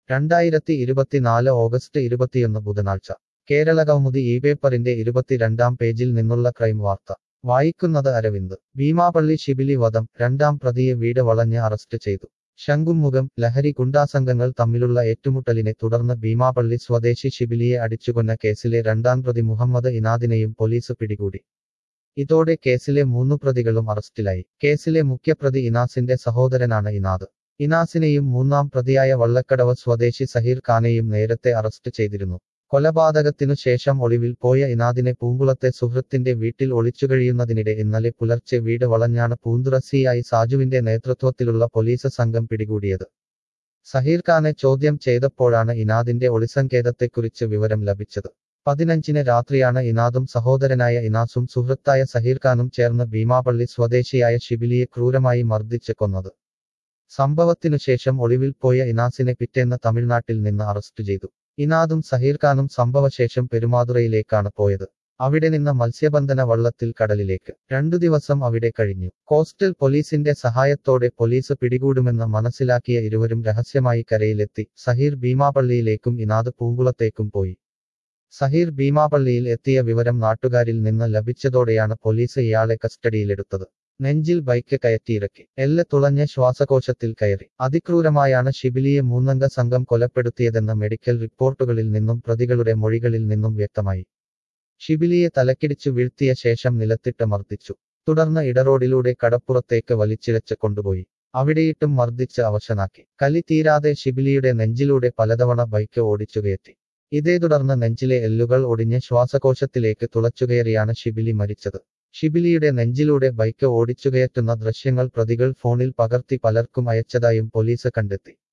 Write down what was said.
രണ്ടായിരത്തി ഇരുപത്തിനാല് ഓഗസ്റ്റ് ഇരുപത്തിയൊന്ന് ബുധനാഴ്ച കേരള കൗമുദി ഈ പേപ്പറിന്റെ ഇരുപത്തിരണ്ടാം പേജിൽ നിന്നുള്ള ക്രൈം വാർത്ത വായിക്കുന്നത് അരവിന്ദ് ഭീമാപള്ളി ശിബിലി വധം രണ്ടാം പ്രതിയെ വീട് വളഞ്ഞ് അറസ്റ്റ് ചെയ്തു ശംഖുമുഖം ലഹരി ഗുണ്ടാസംഘങ്ങൾ തമ്മിലുള്ള ഏറ്റുമുട്ടലിനെ തുടർന്ന് ഭീമാപള്ളി സ്വദേശി ശിബിലിയെ അടിച്ചുകൊന്ന കേസിലെ രണ്ടാം പ്രതി മുഹമ്മദ് ഇനാദിനെയും പോലീസ് പിടികൂടി ഇതോടെ കേസിലെ മൂന്നു പ്രതികളും അറസ്റ്റിലായി കേസിലെ മുഖ്യപ്രതി ഇനാസിന്റെ സഹോദരനാണ് ഇനാദ് ഇനാസിനെയും മൂന്നാം പ്രതിയായ വള്ളക്കടവ് സ്വദേശി സഹീർ ഖാനെയും നേരത്തെ അറസ്റ്റ് ചെയ്തിരുന്നു കൊലപാതകത്തിനു ശേഷം ഒളിവിൽ പോയ ഇനാദിനെ പൂങ്കുളത്തെ സുഹൃത്തിന്റെ വീട്ടിൽ ഒളിച്ചുകഴിയുന്നതിനിടെ ഇന്നലെ പുലർച്ചെ വീട് വളഞ്ഞാണ് പൂന്തുറ സിഐ സാജുവിന്റെ നേതൃത്വത്തിലുള്ള പോലീസ് സംഘം പിടികൂടിയത് സഹീർ ഖാനെ ചോദ്യം ചെയ്തപ്പോഴാണ് ഇനാദിന്റെ ഒളിസങ്കേതത്തെക്കുറിച്ച് വിവരം ലഭിച്ചത് പതിനഞ്ചിന് രാത്രിയാണ് ഇനാദും സഹോദരനായ ഇനാസും സുഹൃത്തായ സഹീർ ഖാനും ചേർന്ന് ഭീമാപള്ളി സ്വദേശിയായ ഷിബിലിയെ ക്രൂരമായി മർദ്ദിച്ച് കൊന്നത് സംഭവത്തിനുശേഷം ഒളിവിൽ പോയ ഇനാസിനെ പിറ്റേന്ന് തമിഴ്നാട്ടിൽ നിന്ന് അറസ്റ്റ് ചെയ്തു ഇനാദും സഹീർ ഖാനും സംഭവശേഷം പെരുമാതുറയിലേക്കാണ് പോയത് അവിടെ നിന്ന് മത്സ്യബന്ധന വള്ളത്തിൽ കടലിലേക്ക് രണ്ടു ദിവസം അവിടെ കഴിഞ്ഞു കോസ്റ്റൽ പോലീസിന്റെ സഹായത്തോടെ പോലീസ് പിടികൂടുമെന്ന് മനസ്സിലാക്കിയ ഇരുവരും രഹസ്യമായി കരയിലെത്തി സഹീർ ഭീമാപള്ളിയിലേക്കും ഇനാദ് പൂങ്കുളത്തേക്കും പോയി സഹീർ ഭീമാപള്ളിയിൽ എത്തിയ വിവരം നാട്ടുകാരിൽ നിന്ന് ലഭിച്ചതോടെയാണ് പോലീസ് ഇയാളെ കസ്റ്റഡിയിലെടുത്തത് നെഞ്ചിൽ ബൈക്ക് കയറ്റിയിറക്കി എല്ല് തുളഞ്ഞ ശ്വാസകോശത്തിൽ കയറി അതിക്രൂരമായാണ് ഷിബിലിയെ മൂന്നംഗ സംഘം കൊലപ്പെടുത്തിയതെന്ന് മെഡിക്കൽ റിപ്പോർട്ടുകളിൽ നിന്നും പ്രതികളുടെ മൊഴികളിൽ നിന്നും വ്യക്തമായി ഷിബിലിയെ തലക്കിടിച്ചു വീഴ്ത്തിയ ശേഷം നിലത്തിട്ട് മർദ്ദിച്ചു തുടർന്ന് ഇടറോഡിലൂടെ കടപ്പുറത്തേക്ക് വലിച്ചിഴച്ച് കൊണ്ടുപോയി അവിടെയിട്ടും മർദ്ദിച്ച് അവശനാക്കി കലി തീരാതെ ഷിബിലിയുടെ നെഞ്ചിലൂടെ പലതവണ ബൈക്ക് ഓടിച്ചു കയറ്റി ഇതേ തുടർന്ന് നെഞ്ചിലെ എല്ലുകൾ ഒടിഞ്ഞ് ശ്വാസകോശത്തിലേക്ക് തുളച്ചുകയറിയാണ് ഷിബിലി മരിച്ചത് ഷിബിലിയുടെ നെഞ്ചിലൂടെ ബൈക്ക് ഓടിച്ചുകയറ്റുന്ന ദൃശ്യങ്ങൾ പ്രതികൾ ഫോണിൽ പകർത്തി പലർക്കും അയച്ചതായും പോലീസ് കണ്ടെത്തി